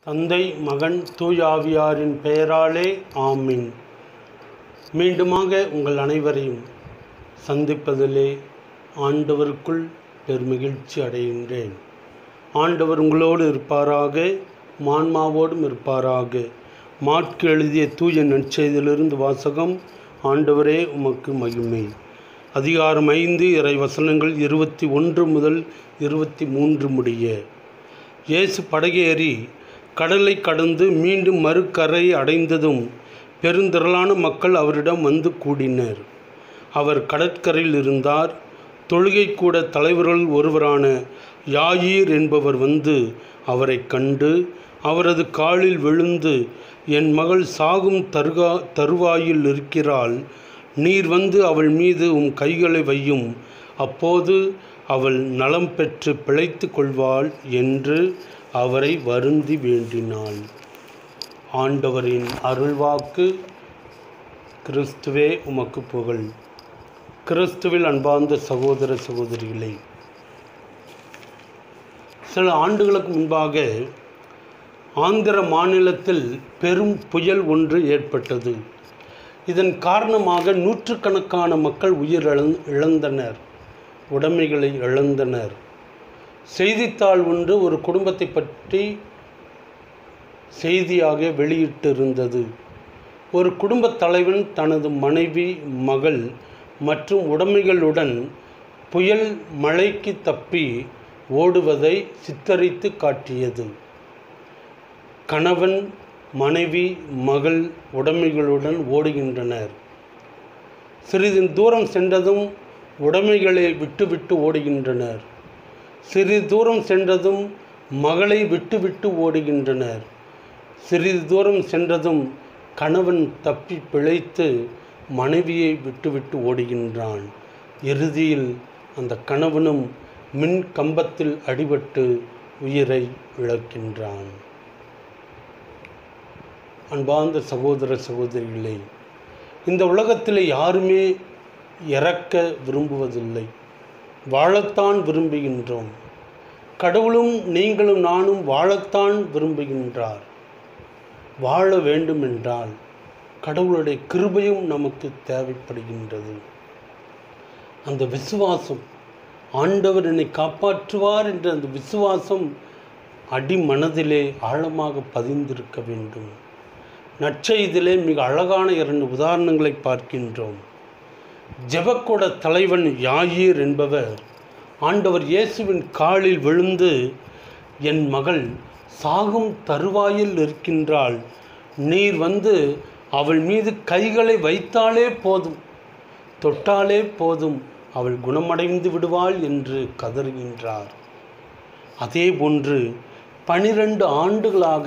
தந்தை மகன் தூயாவியாரின் பெயராலே ஆமீன் மீண்டுமாக உங்கள் அனைவரையும் சந்திப்பதிலே ஆண்டவருக்குள் பெருமகிழ்ச்சி அடைகின்றேன் ஆண்டவர் உங்களோடு இருப்பாராக மான்மாவோடும் இருப்பாராக மாற்கு எழுதிய தூய நற்செய்தியிலிருந்து வாசகம் ஆண்டவரே உமக்கு மகிமை அதிகாரம் ஐந்து இறை வசனங்கள் இருபத்தி ஒன்று முதல் இருபத்தி மூன்று முடிய இயேசு படகேறி கடலை கடந்து மீண்டும் மறுக்கரை அடைந்ததும் பெருந்திரளான மக்கள் அவரிடம் வந்து கூடினர் அவர் கடற்கரையில் இருந்தார் தொழுகை கூட தலைவர்கள் ஒருவரான யாயீர் என்பவர் வந்து அவரை கண்டு அவரது காலில் விழுந்து என் மகள் சாகும் தருகா தருவாயில் இருக்கிறாள் நீர் வந்து அவள் மீது உம் கைகளை வையும் அப்போது அவள் நலம் பெற்று பிழைத்து கொள்வாள் என்று அவரை வருந்தி வேண்டினாள் ஆண்டவரின் அருள்வாக்கு கிறிஸ்துவே உமக்கு புகழ் கிறிஸ்துவில் அன்பார்ந்த சகோதர சகோதரிகளே சில ஆண்டுகளுக்கு முன்பாக ஆந்திர மாநிலத்தில் பெரும் புயல் ஒன்று ஏற்பட்டது இதன் காரணமாக நூற்றுக்கணக்கான மக்கள் உயிர் இழந்தனர் உடைமைகளை இழந்தனர் செய்தித்தாள் ஒன்று ஒரு குடும்பத்தை பற்றி செய்தியாக வெளியிட்டிருந்தது ஒரு குடும்பத் தலைவன் தனது மனைவி மகள் மற்றும் உடைமைகளுடன் புயல் மழைக்கு தப்பி ஓடுவதை சித்தரித்து காட்டியது கணவன் மனைவி மகள் உடைமைகளுடன் ஓடுகின்றனர் சிறிது தூரம் சென்றதும் உடைமைகளை விட்டுவிட்டு ஓடுகின்றனர் சிறிது தூரம் சென்றதும் மகளை விட்டுவிட்டு ஓடுகின்றனர் சிறிது தூரம் சென்றதும் கணவன் தப்பி பிழைத்து மனைவியை விட்டுவிட்டு ஓடுகின்றான் இறுதியில் அந்த கணவனும் மின் கம்பத்தில் அடிபட்டு உயிரை இழக்கின்றான் அன்பார்ந்த சகோதர சகோதரிகளே இந்த உலகத்தில் யாருமே இறக்க விரும்புவதில்லை வாழத்தான் விரும்புகின்றோம் கடவுளும் நீங்களும் நானும் வாழத்தான் விரும்புகின்றார் வாழ வேண்டுமென்றால் கடவுளுடைய கிருபையும் நமக்கு தேவைப்படுகின்றது அந்த விசுவாசம் ஆண்டவர் என்னை காப்பாற்றுவார் என்ற அந்த விசுவாசம் அடிமனதிலே ஆழமாக பதிந்திருக்க வேண்டும் நற்செய்திலே மிக அழகான இரண்டு உதாரணங்களை பார்க்கின்றோம் ஜெபக்கூட தலைவன் யாயீர் என்பவர் ஆண்டவர் இயேசுவின் காலில் விழுந்து என் மகள் சாகும் தருவாயில் இருக்கின்றாள் நீர் வந்து அவள் மீது கைகளை வைத்தாலே போதும் தொட்டாலே போதும் அவள் குணமடைந்து விடுவாள் என்று கதறுகின்றார் அதே போன்று பனிரெண்டு ஆண்டுகளாக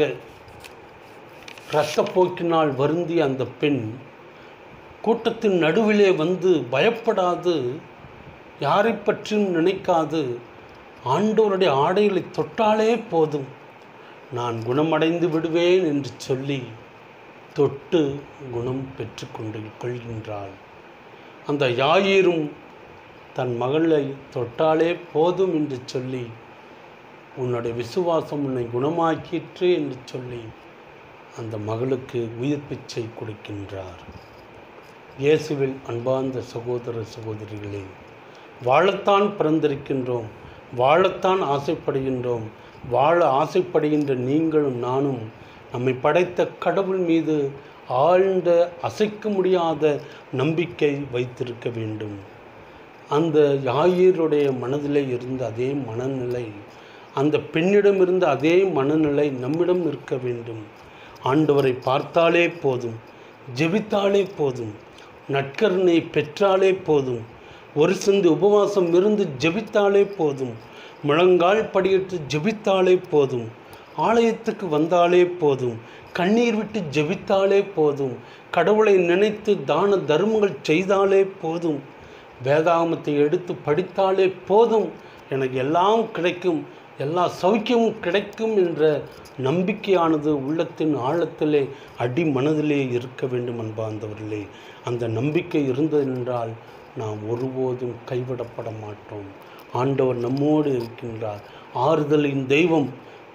இரத்தப்போக்கினால் வருந்திய அந்த பெண் கூட்டத்தின் நடுவிலே வந்து பயப்படாது யாரை பற்றியும் நினைக்காது ஆண்டவருடைய ஆடைகளை தொட்டாலே போதும் நான் குணமடைந்து விடுவேன் என்று சொல்லி தொட்டு குணம் பெற்று கொண்டு கொள்கின்றாள் அந்த யாயிரும் தன் மகளை தொட்டாலே போதும் என்று சொல்லி உன்னுடைய விசுவாசம் உன்னை குணமாக்கிற்று என்று சொல்லி அந்த மகளுக்கு உயிர் பிச்சை கொடுக்கின்றார் இயேசுவில் அன்பார்ந்த சகோதர சகோதரிகளே வாழத்தான் பிறந்திருக்கின்றோம் வாழத்தான் ஆசைப்படுகின்றோம் வாழ ஆசைப்படுகின்ற நீங்களும் நானும் நம்மை படைத்த கடவுள் மீது ஆழ்ந்த அசைக்க முடியாத நம்பிக்கை வைத்திருக்க வேண்டும் அந்த யாயினுடைய மனதிலே இருந்த அதே மனநிலை அந்த பெண்ணிடம் இருந்த அதே மனநிலை நம்மிடம் இருக்க வேண்டும் ஆண்டவரை பார்த்தாலே போதும் ஜெபித்தாலே போதும் நட்கருணை பெற்றாலே போதும் ஒரு சிந்து உபவாசம் இருந்து ஜெபித்தாலே போதும் முழங்கால் படியிட்டு ஜெபித்தாலே போதும் ஆலயத்துக்கு வந்தாலே போதும் கண்ணீர் விட்டு ஜெபித்தாலே போதும் கடவுளை நினைத்து தான தர்மங்கள் செய்தாலே போதும் வேதாகமத்தை எடுத்து படித்தாலே போதும் எனக்கு எல்லாம் கிடைக்கும் எல்லா சௌக்கியமும் கிடைக்கும் என்ற நம்பிக்கையானது உள்ளத்தின் ஆழத்திலே அடி மனதிலே இருக்க வேண்டும் அன்பார்ந்தவர்களே அந்த நம்பிக்கை இருந்ததென்றால் நாம் ஒருபோதும் கைவிடப்பட மாட்டோம் ஆண்டவர் நம்மோடு இருக்கின்றார் ஆறுதலின் தெய்வம்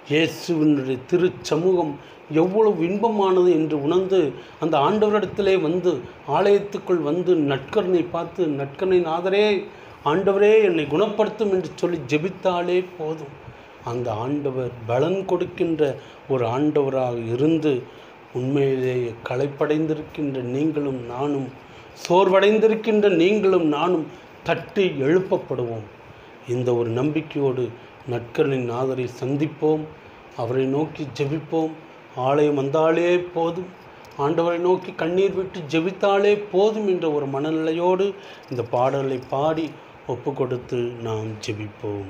இயேசுவினுடைய திருச்சமூகம் எவ்வளவு இன்பமானது என்று உணர்ந்து அந்த ஆண்டவரிடத்திலே வந்து ஆலயத்துக்குள் வந்து நட்கரனை பார்த்து நட்கரனை நாதரே ஆண்டவரே என்னை குணப்படுத்தும் என்று சொல்லி ஜெபித்தாலே போதும் அந்த ஆண்டவர் பலன் கொடுக்கின்ற ஒரு ஆண்டவராக இருந்து உண்மையிலேயே களைப்படைந்திருக்கின்ற நீங்களும் நானும் சோர்வடைந்திருக்கின்ற நீங்களும் நானும் தட்டி எழுப்பப்படுவோம் இந்த ஒரு நம்பிக்கையோடு நட்கரின் நாதரை சந்திப்போம் அவரை நோக்கி ஜெபிப்போம் ஆலயம் வந்தாலே போதும் ஆண்டவரை நோக்கி கண்ணீர் விட்டு ஜெபித்தாலே போதும் என்ற ஒரு மனநிலையோடு இந்த பாடலை பாடி ஒப்பு கொடுத்து நாம் ஜெபிப்போம்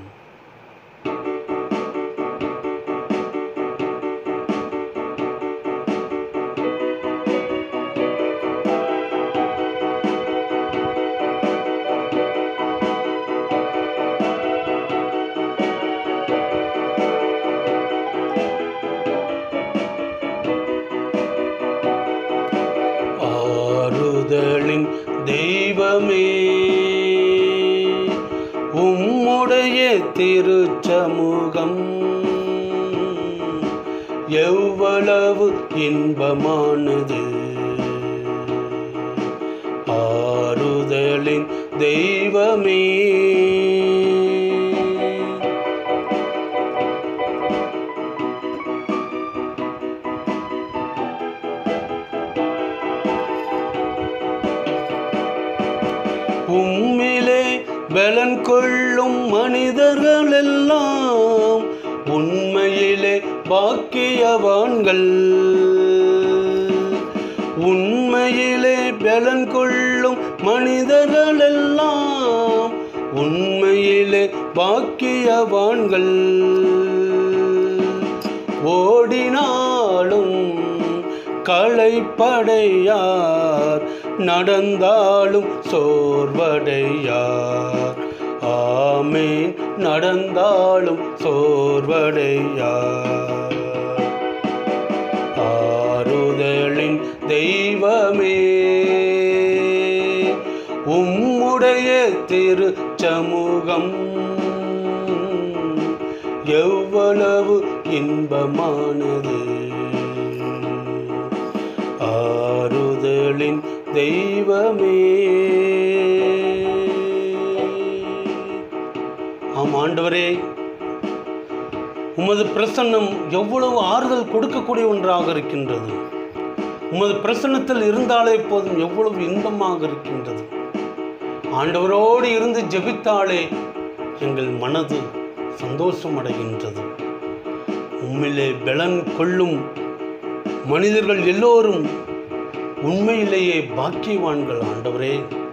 ஆறுதலின் தெய்வமே உம்முடைய திருச்சமூகம் எவ்வளவு இன்பமானது ஆறுதலின் தெய்வமே உம்மிலே பலன் கொள்ளும் மனிதர்கள் எல்லாம் உண்மையிலே பாக்கியவான்கள் உண்மையிலே பலன் கொள்ளும் மனிதர்கள் எல்லாம் உண்மையிலே பாக்கியவான்கள் ஓடினாலும் களைப்படையார் நடந்தாலும் சோர்வடையார் ஆமேன் நடந்தாலும் சோர்வடையார் ஆறுதலின் தெய்வமே உம்முடைய திருச்சமூகம் எவ்வளவு இன்பமானது ஆறுதலின் தெய்வமே ஆம் ஆண்டவரே உமது பிரசன்னம் எவ்வளவு ஆறுதல் கொடுக்கக்கூடிய ஒன்றாக இருக்கின்றது உமது பிரசன்னத்தில் இருந்தாலே போதும் எவ்வளவு இன்பமாக இருக்கின்றது ஆண்டவரோடு இருந்து ஜெபித்தாலே எங்கள் மனது சந்தோஷம் அடைகின்றது உம்மிலே பலன் கொள்ளும் மனிதர்கள் எல்லோரும் உண்மையிலேயே பாக்கியவான்கள் ஆண்டவரே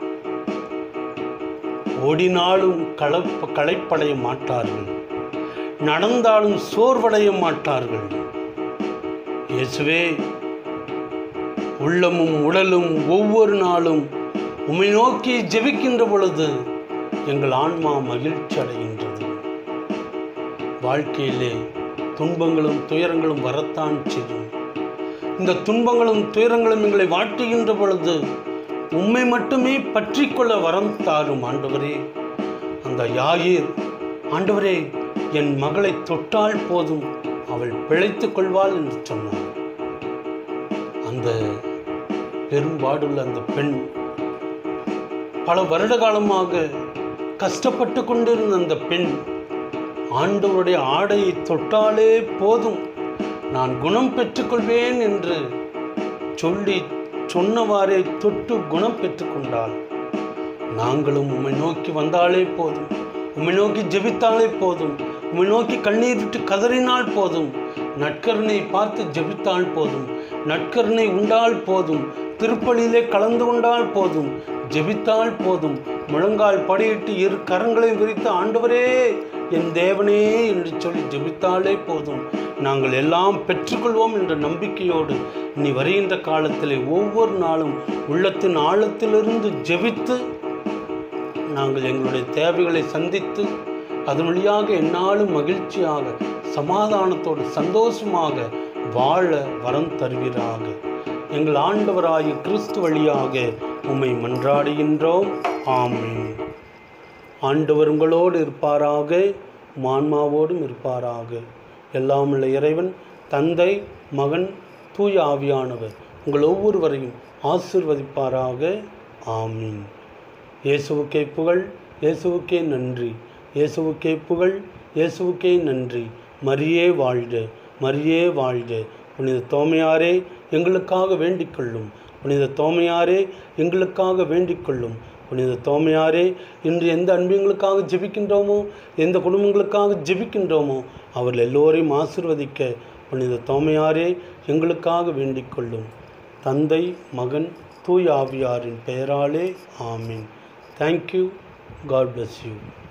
ஓடினாலும் களைப்ப களைப்படைய மாட்டார்கள் நடந்தாலும் சோர்வடைய மாட்டார்கள் இயேசுவே உள்ளமும் உடலும் ஒவ்வொரு நாளும் உம்மை நோக்கி ஜெபிக்கின்ற பொழுது எங்கள் ஆன்மா மகிழ்ச்சி அடைகின்றது வாழ்க்கையிலே துன்பங்களும் துயரங்களும் வரத்தான் செய்யும் இந்த துன்பங்களும் துயரங்களும் எங்களை வாட்டுகின்ற பொழுது உம்மை மட்டுமே பற்றி கொள்ள வரம் தாரும் ஆண்டவரே அந்த யாயிர் ஆண்டவரே என் மகளை தொட்டால் போதும் அவள் பிழைத்துக் கொள்வாள் என்று சொன்னார் அந்த பெரும்பாடுள்ள அந்த பெண் பல வருட காலமாக கஷ்டப்பட்டு கொண்டிருந்த அந்த பெண் ஆண்டவருடைய ஆடையை தொட்டாலே போதும் நான் குணம் பெற்றுக்கொள்வேன் என்று சொல்லி சொன்னவாறே தொட்டு குணம் பெற்றுக்கொண்டாள் நாங்களும் உம்மை நோக்கி வந்தாலே போதும் உம்மை நோக்கி ஜெபித்தாலே போதும் உம்மை நோக்கி கண்ணீர் விட்டு கதறினால் போதும் நட்கருணை பார்த்து ஜெபித்தால் போதும் நட்கருணை உண்டால் போதும் திருப்பலியிலே கலந்து கொண்டால் போதும் ஜெபித்தால் போதும் முழங்கால் படியிட்டு இரு கரங்களை விரித்து ஆண்டவரே என் தேவனே என்று சொல்லி ஜெபித்தாலே போதும் நாங்கள் எல்லாம் பெற்றுக்கொள்வோம் என்ற நம்பிக்கையோடு நீ வருகின்ற காலத்திலே ஒவ்வொரு நாளும் உள்ளத்தின் ஆழத்திலிருந்து ஜெபித்து நாங்கள் எங்களுடைய தேவைகளை சந்தித்து அதன் வழியாக எந்நாளும் மகிழ்ச்சியாக சமாதானத்தோடு சந்தோஷமாக வாழ வரம் தருவீராக எங்கள் ஆண்டவராகிய கிறிஸ்து வழியாக உம்மை மன்றாடுகின்றோம் ஆமென் ஆண்டவர் உங்களோடு இருப்பாராக மான்மாவோடும் இருப்பாராக எல்லாம் உள்ள இறைவன் தந்தை மகன் தூய ஆவியானவர் உங்கள் ஒவ்வொருவரையும் ஆசிர்வதிப்பாராக ஆமீன் இயேசுவுக்கே புகழ் இயேசுவுக்கே நன்றி இயேசுவுக்கே புகழ் இயேசுவுக்கே நன்றி மரியே வாழ்க மரியே வாழ்க புனித தோமையாரே எங்களுக்காக வேண்டிக் கொள்ளும் புனித தோமையாரே எங்களுக்காக வேண்டிக் கொள்ளும் புனித தோமையாரே இன்று எந்த அன்பியங்களுக்காக ஜெபிக்கின்றோமோ எந்த குடும்பங்களுக்காக ஜெபிக்கின்றோமோ அவர்கள் எல்லோரையும் ஆசிர்வதிக்க புனித தோமையாரே எங்களுக்காக வேண்டிக் கொள்ளும் தந்தை மகன் தூய் ஆவியாரின் பெயராலே ஆமீன் தேங்க்யூ காட் bless யூ